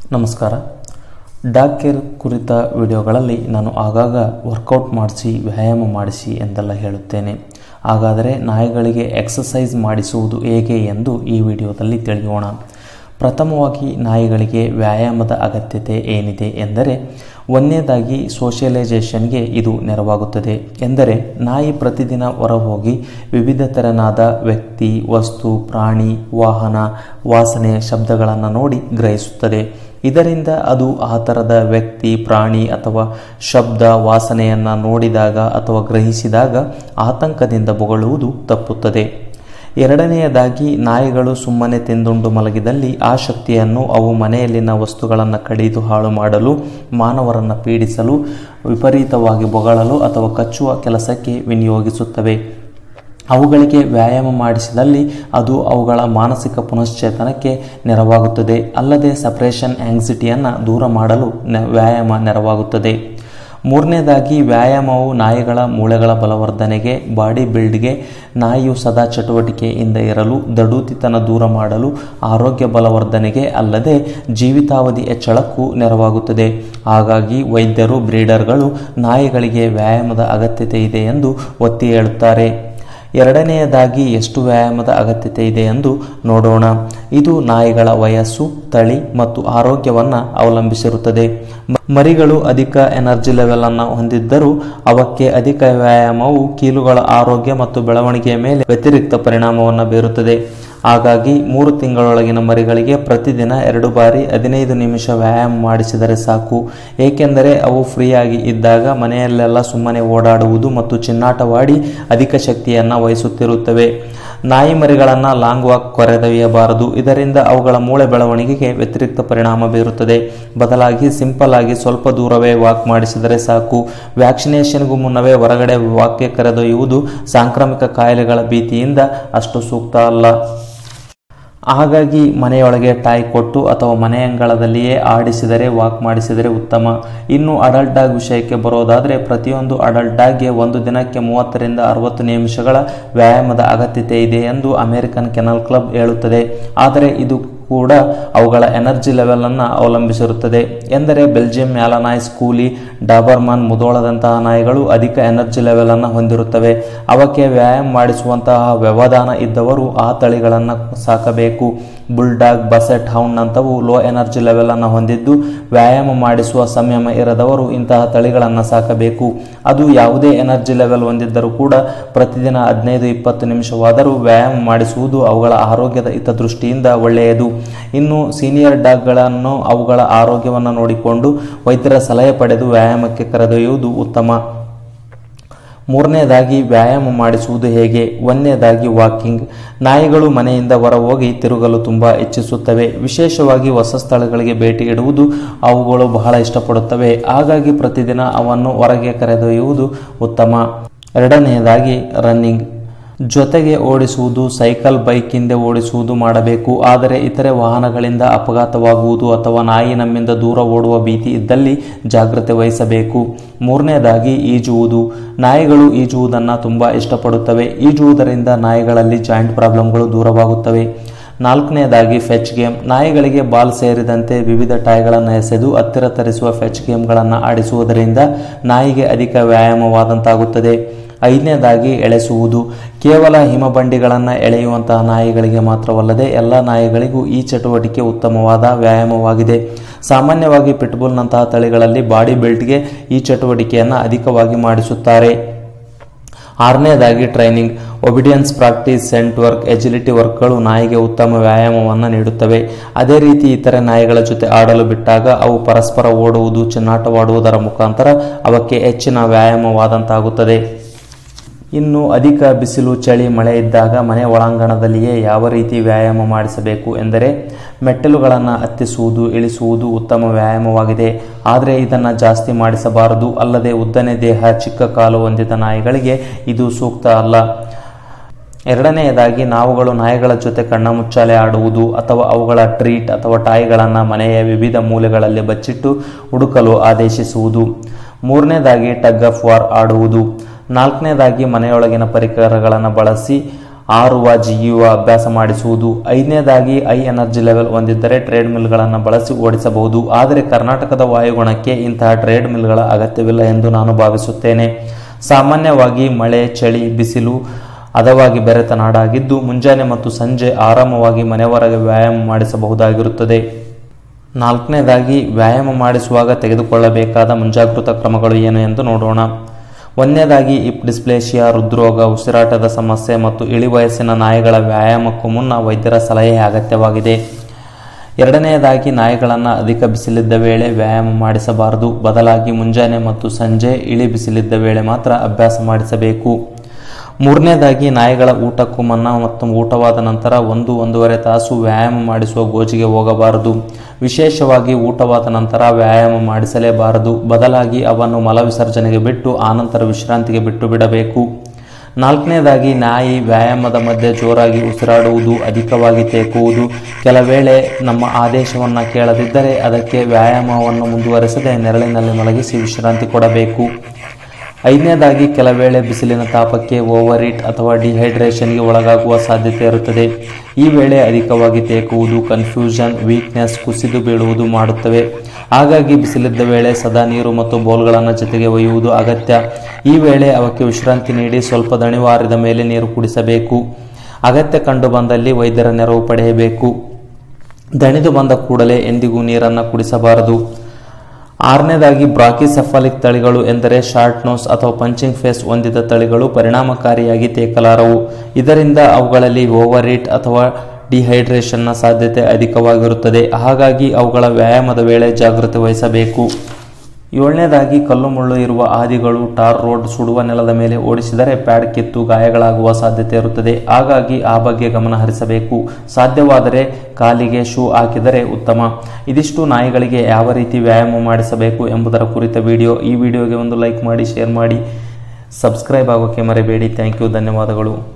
ನಮಸ್ಕಾರ dog care ಕುರಿತ ವಿಡಿಯೋಗಳಲ್ಲಿ ನಾನು ಆಗಾಗ ವರ್ಕೌಟ್ ಮಾಡಿಸಿ ವ್ಯಾಯಾಮ ಮಾಡಿಸಿ ಎಂದೆಲ್ಲ ಹೇಳುತ್ತೇನೆ ಹಾಗಾದರೆ ನಾಯಿಗಳಿಗೆ ಎಕ್ಸಸೈಸ್ ಮಾಡಿಸುವುದು ಹೇಗೆ ಎಂದು ಈ ವಿಡಿಯೋದಲ್ಲಿ ತಿಳಿಯೋಣ ಪ್ರಥಮವಾಗಿ ನಾಯಿಗಳಿಗೆ ವ್ಯಾಯಾಮದ ಅಗತ್ಯತೆ ಏನಿದೆ ಎಂದರೆ ಒಂದನೇದಾಗಿ ಸೋಷಿಯಲೈಸೇಷನ್ಗೆ ಇದು ನೆರವಾಗುತ್ತದೆ ಎಂದರೆ ನಾಯಿ ಪ್ರತಿದಿನ ಹೊರಹೋಗಿ ವಿವಿಧ ತೆರನಾದ ವ್ಯಕ್ತಿ ವಸ್ತು ಪ್ರಾಣಿ ವಾಹನ ವಾಸನೆ ಶಬ್ದಗಳನ್ನು ನೋಡಿ ಗ್ರಹಿಸುತ್ತದೆ ಇದರಿಂದ ಅದು ಆ ಥರದ ವ್ಯಕ್ತಿ ಪ್ರಾಣಿ ಅಥವಾ ಶಬ್ದ ವಾಸನೆಯನ್ನು ನೋಡಿದಾಗ ಅಥವಾ ಗ್ರಹಿಸಿದಾಗ ಆತಂಕದಿಂದ ಬೊಗಳುವುದು ತಪ್ಪುತ್ತದೆ ಎರಡನೆಯದಾಗಿ ನಾಯಿಗಳು ಸುಮ್ಮನೆ ತಿಂದುಂಡು ಮಲಗಿದಲ್ಲಿ ಆ ಶಕ್ತಿಯನ್ನು ಅವು ಮನೆಯಲ್ಲಿನ ವಸ್ತುಗಳನ್ನು ಕಡಿದು ಹಾಳು ಮಾಡಲು ಮಾನವರನ್ನು ಪೀಡಿಸಲು ವಿಪರೀತವಾಗಿ ಬೊಗಳಲು ಅಥವಾ ಕಚ್ಚುವ ಕೆಲಸಕ್ಕೆ ವಿನಿಯೋಗಿಸುತ್ತವೆ ಅವುಗಳಿಗೆ ವ್ಯಾಯಾಮ ಮಾಡಿಸಿದಲ್ಲಿ ಅದು ಅವುಗಳ ಮಾನಸಿಕ ಪುನಶ್ಚೇತನಕ್ಕೆ ನೆರವಾಗುತ್ತದೆ ಅಲ್ಲದೆ ಸಪ್ರೇಷನ್ ಆಂಗ್ಸಿಟಿಯನ್ನು ದೂರ ಮಾಡಲು ನೆ ವ್ಯಾಯಾಮ ನೆರವಾಗುತ್ತದೆ ಮೂರನೇದಾಗಿ ವ್ಯಾಯಾಮವು ನಾಯಿಗಳ ಮೂಳೆಗಳ ಬಲವರ್ಧನೆಗೆ ಬಾಡಿ ಬಿಲ್ಡ್ಗೆ ನಾಯಿಯು ಸದಾ ಚಟುವಟಿಕೆಯಿಂದ ಇರಲು ದಡೂತಿತನ ದೂರ ಮಾಡಲು ಆರೋಗ್ಯ ಬಲವರ್ಧನೆಗೆ ಅಲ್ಲದೆ ಜೀವಿತಾವಧಿ ಹೆಚ್ಚಳಕ್ಕೂ ನೆರವಾಗುತ್ತದೆ ಹಾಗಾಗಿ ವೈದ್ಯರು ಬ್ರೀಡರ್ಗಳು ನಾಯಿಗಳಿಗೆ ವ್ಯಾಯಾಮದ ಅಗತ್ಯತೆ ಇದೆ ಎಂದು ಒತ್ತಿ ಹೇಳುತ್ತಾರೆ ಎರಡನೆಯದಾಗಿ ಎಷ್ಟು ವ್ಯಾಯಾಮದ ಅಗತ್ಯತೆ ಇದೆ ಎಂದು ನೋಡೋಣ ಇದು ನಾಯಿಗಳ ವಯಸ್ಸು ತಳಿ ಮತ್ತು ಆರೋಗ್ಯವನ್ನು ಅವಲಂಬಿಸಿರುತ್ತದೆ ಮರಿಗಳು ಅಧಿಕ ಎನರ್ಜಿ ಲೆವೆಲ್ ಅನ್ನು ಹೊಂದಿದ್ದರೂ ಅವಕ್ಕೆ ಅಧಿಕ ವ್ಯಾಯಾಮವು ಕೀಲುಗಳ ಆರೋಗ್ಯ ಮತ್ತು ಬೆಳವಣಿಗೆಯ ಮೇಲೆ ವ್ಯತಿರಿಕ್ತ ಪರಿಣಾಮವನ್ನು ಬೀರುತ್ತದೆ ಹಾಗಾಗಿ ಮೂರು ತಿಂಗಳೊಳಗಿನ ಮರಿಗಳಿಗೆ ಪ್ರತಿದಿನ ಎರಡು ಬಾರಿ ಹದಿನೈದು ನಿಮಿಷ ವ್ಯಾಯಾಮ ಮಾಡಿಸಿದರೆ ಸಾಕು ಏಕೆಂದರೆ ಅವು ಫ್ರೀಯಾಗಿ ಇದ್ದಾಗ ಮನೆಯಲ್ಲೆಲ್ಲ ಸುಮ್ಮನೆ ಓಡಾಡುವುದು ಮತ್ತು ಚಿನ್ನಾಟವಾಡಿ ಅಧಿಕ ಶಕ್ತಿಯನ್ನು ವಹಿಸುತ್ತಿರುತ್ತವೆ ನಾಯಿ ಮರಿಗಳನ್ನು ಲಾಂಗ್ ವಾಕ್ ಕೊರೆದೊಯ್ಯಬಾರದು ಇದರಿಂದ ಅವುಗಳ ಮೂಳೆ ಬೆಳವಣಿಗೆಗೆ ವ್ಯತಿರಿಕ್ತ ಪರಿಣಾಮ ಬೀರುತ್ತದೆ ಬದಲಾಗಿ ಸಿಂಪಲ್ ಆಗಿ ಸ್ವಲ್ಪ ದೂರವೇ ವಾಕ್ ಮಾಡಿಸಿದರೆ ಸಾಕು ವ್ಯಾಕ್ಸಿನೇಷನ್ಗೂ ಮುನ್ನವೇ ಹೊರಗಡೆ ವಾಕ್ಗೆ ಕರೆದೊಯ್ಯುವುದು ಸಾಂಕ್ರಾಮಿಕ ಕಾಯಿಲೆಗಳ ಭೀತಿಯಿಂದ ಅಷ್ಟು ಸೂಕ್ತ ಅಲ್ಲ ಹಾಗಾಗಿ ಮನೆಯೊಳಗೆ ಟಾಯ್ ಕೊಟ್ಟು ಅಥವಾ ಮನೆಯಂಗಳದಲ್ಲಿಯೇ ಆಡಿಸಿದರೆ ವಾಕ್ ಮಾಡಿಸಿದರೆ ಉತ್ತಮ ಇನ್ನು ಅಡಲ್ಟ್ ಡಾಗ್ ವಿಷಯಕ್ಕೆ ಬರೋದಾದರೆ ಪ್ರತಿಯೊಂದು ಅಡಲ್ಟ್ ಡಾಗ್ಗೆ ಒಂದು ದಿನಕ್ಕೆ ಮೂವತ್ತರಿಂದ ಅರವತ್ತು ನಿಮಿಷಗಳ ವ್ಯಾಯಾಮದ ಅಗತ್ಯತೆ ಇದೆ ಎಂದು ಅಮೆರಿಕನ್ ಕೆನಲ್ ಕ್ಲಬ್ ಹೇಳುತ್ತದೆ ಆದರೆ ಇದು ಕೂಡ ಅವುಗಳ ಎನರ್ಜಿ ಲೆವೆಲನ್ನು ಅವಲಂಬಿಸಿರುತ್ತದೆ ಎಂದರೆ ಬೆಲ್ಜಿಯಂ ಮ್ಯಾಲನಾಯ್ಸ್ ಕೂಲಿ ಡಾಬರ್ಮನ್ ಮುದೋಳದಂತಹ ನಾಯಿಗಳು ಅಧಿಕ ಎನರ್ಜಿ ಲೆವೆಲನ್ನು ಹೊಂದಿರುತ್ತವೆ ಅವಕ್ಕೆ ವ್ಯಾಯಾಮ ಮಾಡಿಸುವಂತಹ ವ್ಯವಧಾನ ಇದ್ದವರು ಆ ತಳಿಗಳನ್ನು ಸಾಕಬೇಕು ಬುಲ್ಡಾಗ್ ಬಸೆಟ್ ಹೌಂಡ್ ಅಂತವು ಲೋ ಎನರ್ಜಿ ಲೆವೆಲನ್ನು ಹೊಂದಿದ್ದು ವ್ಯಾಯಾಮ ಮಾಡಿಸುವ ಸಂಯಮ ಇರದವರು ಇಂತಹ ತಳಿಗಳನ್ನು ಸಾಕಬೇಕು ಅದು ಯಾವುದೇ ಎನರ್ಜಿ ಲೆವೆಲ್ ಹೊಂದಿದ್ದರೂ ಕೂಡ ಪ್ರತಿದಿನ ಹದಿನೈದು ಇಪ್ಪತ್ತು ನಿಮಿಷವಾದರೂ ವ್ಯಾಯಾಮ ಮಾಡಿಸುವುದು ಅವುಗಳ ಆರೋಗ್ಯದ ಹಿತದೃಷ್ಟಿಯಿಂದ ಒಳ್ಳೆಯದು ಇನ್ನು ಸೀನಿಯರ್ ಡಾಗ್ಗಳನ್ನು ಅವುಗಳ ಆರೋಗ್ಯವನ್ನು ನೋಡಿಕೊಂಡು ವೈದ್ಯರ ಸಲಹೆ ಪಡೆದು ವ್ಯಾಯಾಮಕ್ಕೆ ಕರೆದೊಯ್ಯುವುದು ಉತ್ತಮ ಮೂರನೇದಾಗಿ ವ್ಯಾಯಾಮ ಮಾಡಿಸುವುದು ಹೇಗೆ ಒಂದನೇದಾಗಿ ವಾಕಿಂಗ್ ನಾಯಿಗಳು ಮನೆಯಿಂದ ಹೊರ ಹೋಗಿ ತಿರುಗಲು ತುಂಬ ಇಚ್ಛಿಸುತ್ತವೆ ವಿಶೇಷವಾಗಿ ಹೊಸ ಸ್ಥಳಗಳಿಗೆ ಭೇಟಿ ಇಡುವುದು ಅವುಗಳು ಬಹಳ ಇಷ್ಟಪಡುತ್ತವೆ ಹಾಗಾಗಿ ಪ್ರತಿದಿನ ಅವನ್ನು ಹೊರಗೆ ಕರೆದೊಯ್ಯುವುದು ಉತ್ತಮ ಎರಡನೆಯದಾಗಿ ರನ್ನಿಂಗ್ ಜೊತೆಗೆ ಓಡಿಸುವುದು ಸೈಕಲ್ ಬೈಕ್ ಹಿಂದೆ ಓಡಿಸುವುದು ಮಾಡಬೇಕು ಆದರೆ ಇತರೆ ವಾಹನಗಳಿಂದ ಅಪಘಾತವಾಗುವುದು ಅಥವಾ ನಾಯಿ ನಮ್ಮಿಂದ ದೂರ ಓಡುವ ಭೀತಿ ಇದ್ದಲ್ಲಿ ಜಾಗ್ರತೆ ವಹಿಸಬೇಕು ಮೂರನೇದಾಗಿ ಈಜುವುದು ನಾಯಿಗಳು ಈಜುವುದನ್ನು ತುಂಬ ಇಷ್ಟಪಡುತ್ತವೆ ಈಜುವುದರಿಂದ ನಾಯಿಗಳಲ್ಲಿ ಜಾಯಿಂಟ್ ಪ್ರಾಬ್ಲಮ್ಗಳು ದೂರವಾಗುತ್ತವೆ ನಾಲ್ಕನೇದಾಗಿ ಫೆಚ್ ಗೇಮ್ ನಾಯಿಗಳಿಗೆ ಬಾಲ್ ಸೇರಿದಂತೆ ವಿವಿಧ ಟಾಯ್ಗಳನ್ನು ಎಸೆದು ಹತ್ತಿರ ತರಿಸುವ ಫೆಚ್ ಗೇಮ್ಗಳನ್ನು ಆಡಿಸುವುದರಿಂದ ನಾಯಿಗೆ ಅಧಿಕ ವ್ಯಾಯಾಮವಾದಂತಾಗುತ್ತದೆ ಐದನೇದಾಗಿ ಎಳೆಸುವುದು ಕೇವಲ ಹಿಮಬಂಡಿಗಳನ್ನು ಎಳೆಯುವಂತಹ ನಾಯಿಗಳಿಗೆ ಮಾತ್ರವಲ್ಲದೆ ಎಲ್ಲ ನಾಯಿಗಳಿಗೂ ಈ ಚಟುವಟಿಕೆ ಉತ್ತಮವಾದ ವ್ಯಾಯಾಮವಾಗಿದೆ ಸಾಮಾನ್ಯವಾಗಿ ಪಿಟ್ಬುಲ್ನಂತಹ ತಳಿಗಳಲ್ಲಿ ಬಾಡಿ ಬಿಲ್ಟ್ಗೆ ಈ ಚಟುವಟಿಕೆಯನ್ನು ಅಧಿಕವಾಗಿ ಮಾಡಿಸುತ್ತಾರೆ ಆರನೇದಾಗಿ training obedience practice scent work agility ವರ್ಕ್ಗಳು ನಾಯಿಗೆ ಉತ್ತಮ ವ್ಯಾಯಾಮವನ್ನು ನೀಡುತ್ತವೆ ಅದೇ ರೀತಿ ಇತರೆ ನಾಯಿಗಳ ಜೊತೆ ಆಡಲು ಬಿಟ್ಟಾಗ ಅವು ಪರಸ್ಪರ ಓಡುವುದು ಚಿನ್ನಾಟವಾಡುವುದರ ಮುಖಾಂತರ ಅವಕ್ಕೆ ಹೆಚ್ಚಿನ ವ್ಯಾಯಾಮವಾದಂತಾಗುತ್ತದೆ ಇನ್ನು ಅಧಿಕ ಬಿಸಿಲು ಚಳಿ ಮಳೆ ಇದ್ದಾಗ ಮನೆ ಒಳಾಂಗಣದಲ್ಲಿಯೇ ಯಾವ ರೀತಿ ವ್ಯಾಯಾಮ ಮಾಡಿಸಬೇಕು ಎಂದರೆ ಮೆಟ್ಟಲುಗಳನ್ನು ಹತ್ತಿಸುವುದು ಇಳಿಸುವುದು ಉತ್ತಮ ವ್ಯಾಯಾಮವಾಗಿದೆ ಆದರೆ ಇದನ್ನು ಜಾಸ್ತಿ ಮಾಡಿಸಬಾರದು ಅಲ್ಲದೆ ಉದ್ದನೆ ದೇಹ ಚಿಕ್ಕ ಕಾಲು ಹೊಂದಿದ ನಾಯಿಗಳಿಗೆ ಇದು ಸೂಕ್ತ ಅಲ್ಲ ಎರಡನೆಯದಾಗಿ ನಾವುಗಳು ನಾಯಿಗಳ ಜೊತೆ ಕಣ್ಣ ಮುಚ್ಚಾಲೆ ಆಡುವುದು ಅಥವಾ ಅವುಗಳ ಟ್ರೀಟ್ ಅಥವಾ ಟಾಯ್ಗಳನ್ನು ಮನೆಯ ವಿವಿಧ ಮೂಲೆಗಳಲ್ಲಿ ಬಚ್ಚಿಟ್ಟು ಹುಡುಕಲು ಆದೇಶಿಸುವುದು ಮೂರನೇದಾಗಿ ಟಗ್ ಆಫ್ ವಾರ್ ಆಡುವುದು ನಾಲ್ಕನೇದಾಗಿ ಮನೆಯೊಳಗಿನ ಪರಿಕರಗಳನ್ನು ಬಳಸಿ ಆರುವ ಜಿಗಿಯುವ ಅಭ್ಯಾಸ ಮಾಡಿಸುವುದು ಐದನೇದಾಗಿ ಐ ಎನರ್ಜಿ ಲೆವೆಲ್ ಹೊಂದಿದ್ದರೆ ಟ್ರೇಡ್ ಮಿಲ್ಗಳನ್ನು ಬಳಸಿ ಓಡಿಸಬಹುದು ಆದರೆ ಕರ್ನಾಟಕದ ವಾಯುಗುಣಕ್ಕೆ ಇಂತಹ ಟ್ರೇಡ್ ಮಿಲ್ಗಳ ಅಗತ್ಯವಿಲ್ಲ ಎಂದು ನಾನು ಭಾವಿಸುತ್ತೇನೆ ಸಾಮಾನ್ಯವಾಗಿ ಮಳೆ ಚಳಿ ಬಿಸಿಲು ಹದವಾಗಿ ಬೆರೆತ ನಾಡಾಗಿದ್ದು ಮುಂಜಾನೆ ಮತ್ತು ಸಂಜೆ ಆರಾಮವಾಗಿ ಮನೆ ಹೊರಗೆ ವ್ಯಾಯಾಮ ಮಾಡಿಸಬಹುದಾಗಿರುತ್ತದೆ ನಾಲ್ಕನೇದಾಗಿ ವ್ಯಾಯಾಮ ಮಾಡಿಸುವಾಗ ತೆಗೆದುಕೊಳ್ಳಬೇಕಾದ ಮುಂಜಾಗೃತಾ ಕ್ರಮಗಳು ಏನು ಎಂದು ನೋಡೋಣ ಒಂದನೇದಾಗಿ ಇಪ್ ಡಿಸ್ಪ್ಲೇಷಿಯಾ ಹೃದ್ರೋಗ ಉಸಿರಾಟದ ಸಮಸ್ಯೆ ಮತ್ತು ಇಳಿ ವಯಸ್ಸಿನ ನಾಯಿಗಳ ವ್ಯಾಯಾಮಕ್ಕೂ ಮುನ್ನ ವೈದ್ಯರ ಸಲಹೆ ಅಗತ್ಯವಾಗಿದೆ ಎರಡನೆಯದಾಗಿ ನಾಯಿಗಳನ್ನು ಅಧಿಕ ಬಿಸಿಲಿದ್ದ ವೇಳೆ ವ್ಯಾಯಾಮ ಮಾಡಿಸಬಾರದು ಬದಲಾಗಿ ಮುಂಜಾನೆ ಮತ್ತು ಸಂಜೆ ಇಳಿ ಬಿಸಿಲಿದ್ದ ವೇಳೆ ಮಾತ್ರ ಅಭ್ಯಾಸ ಮಾಡಿಸಬೇಕು ಮೂರನೇದಾಗಿ ನಾಯಿಗಳ ಊಟಕ್ಕೂ ಮುನ್ನ ಮತ್ತು ಊಟವಾದ ನಂತರ ಒಂದು ಒಂದೂವರೆ ತಾಸು ವ್ಯಾಯಾಮ ಮಾಡಿಸುವ ಗೋಜಿಗೆ ಹೋಗಬಾರದು ವಿಶೇಷವಾಗಿ ಊಟವಾದ ನಂತರ ವ್ಯಾಯಾಮ ಮಾಡಿಸಲೇಬಾರದು ಬದಲಾಗಿ ಅವನ್ನು ಮಲವಿಸರ್ಜನೆಗೆ ಬಿಟ್ಟು ಆನಂತರ ವಿಶ್ರಾಂತಿಗೆ ಬಿಟ್ಟು ಬಿಡಬೇಕು ನಾಲ್ಕನೇದಾಗಿ ನಾಯಿ ವ್ಯಾಯಾಮದ ಮಧ್ಯೆ ಜೋರಾಗಿ ಉಸಿರಾಡುವುದು ಅಧಿಕವಾಗಿ ತೇಕುವುದು ಕೆಲವೇಳೆ ನಮ್ಮ ಆದೇಶವನ್ನು ಕೇಳದಿದ್ದರೆ ಅದಕ್ಕೆ ವ್ಯಾಯಾಮವನ್ನು ಮುಂದುವರೆಸದೆ ನೆರಳಿನಲ್ಲಿ ಮಲಗಿಸಿ ವಿಶ್ರಾಂತಿ ಕೊಡಬೇಕು ಐದನೇದಾಗಿ ಕೆಲವೇಳೆ ಬಿಸಿಲಿನ ತಾಪಕ್ಕೆ ಓವರ್ ಈಟ್ ಅಥವಾ ಡಿಹೈಡ್ರೇಷನ್ಗೆ ಒಳಗಾಗುವ ಸಾಧ್ಯತೆ ಇರುತ್ತದೆ ಈ ವೇಳೆ ಅಧಿಕವಾಗಿ ತೇಕುವುದು ಕನ್ಫ್ಯೂಷನ್ ವೀಕ್ನೆಸ್ ಕುಸಿದು ಬೀಳುವುದು ಮಾಡುತ್ತವೆ ಹಾಗಾಗಿ ಬಿಸಿಲಿದ್ದ ವೇಳೆ ಸದಾ ನೀರು ಮತ್ತು ಬೌಲ್ಗಳನ್ನು ಜೊತೆಗೆ ಒಯ್ಯುವುದು ಅಗತ್ಯ ಈ ವೇಳೆ ಅವಕ್ಕೆ ವಿಶ್ರಾಂತಿ ನೀಡಿ ಸ್ವಲ್ಪ ದಣಿವಾರಿದ ಮೇಲೆ ನೀರು ಕುಡಿಸಬೇಕು ಅಗತ್ಯ ಕಂಡು ಬಂದಲ್ಲಿ ವೈದ್ಯರ ನೆರವು ಪಡೆಯಬೇಕು ದಣಿದು ಬಂದ ಕೂಡಲೇ ಎಂದಿಗೂ ನೀರನ್ನು ಕುಡಿಸಬಾರದು ಆರನೇದಾಗಿ ಬ್ರಾಕಿಸೆಫಾಲಿಕ್ ತಳಿಗಳು ಎಂದರೆ ಶಾರ್ಟ್ ನೋಸ್ ಅಥವಾ ಪಂಚಿಂಗ್ ಫೇಸ್ ಹೊಂದಿದ ತಳಿಗಳು ಪರಿಣಾಮಕಾರಿಯಾಗಿ ತೇಕಲಾರವು ಇದರಿಂದ ಅವುಗಳಲ್ಲಿ ಓವರ್ ಈಟ್ ಅಥವಾ ಡಿಹೈಡ್ರೇಷನ್ನ ಸಾಧ್ಯತೆ ಅಧಿಕವಾಗಿರುತ್ತದೆ ಹಾಗಾಗಿ ಅವುಗಳ ವ್ಯಾಯಾಮದ ವೇಳೆ ಜಾಗೃತಿ ವಹಿಸಬೇಕು ಏಳನೇದಾಗಿ ಕಲ್ಲು ಮುಳ್ಳು ಇರುವ ಹಾದಿಗಳು ಟಾರ್ ರೋಡ್ ಸುಡುವ ನೆಲದ ಮೇಲೆ ಓಡಿಸಿದರೆ ಪ್ಯಾಡ್ ಕಿತ್ತು ಗಾಯಗಳಾಗುವ ಸಾಧ್ಯತೆ ಇರುತ್ತದೆ ಹಾಗಾಗಿ ಆ ಬಗ್ಗೆ ಗಮನ ಹರಿಸಬೇಕು ಸಾಧ್ಯವಾದರೆ ಕಾಲಿಗೆ ಶೂ ಹಾಕಿದರೆ ಉತ್ತಮ ಇದಿಷ್ಟು ನಾಯಿಗಳಿಗೆ ಯಾವ ರೀತಿ ವ್ಯಾಯಾಮ ಮಾಡಿಸಬೇಕು ಎಂಬುದರ ಕುರಿತ ವಿಡಿಯೋ ಈ ವಿಡಿಯೋಗೆ ಒಂದು ಲೈಕ್ ಮಾಡಿ ಶೇರ್ ಮಾಡಿ ಸಬ್ಸ್ಕ್ರೈಬ್ ಆಗೋಕ್ಕೆ ಮರೆಯಬೇಡಿ ಥ್ಯಾಂಕ್ ಯು ಧನ್ಯವಾದಗಳು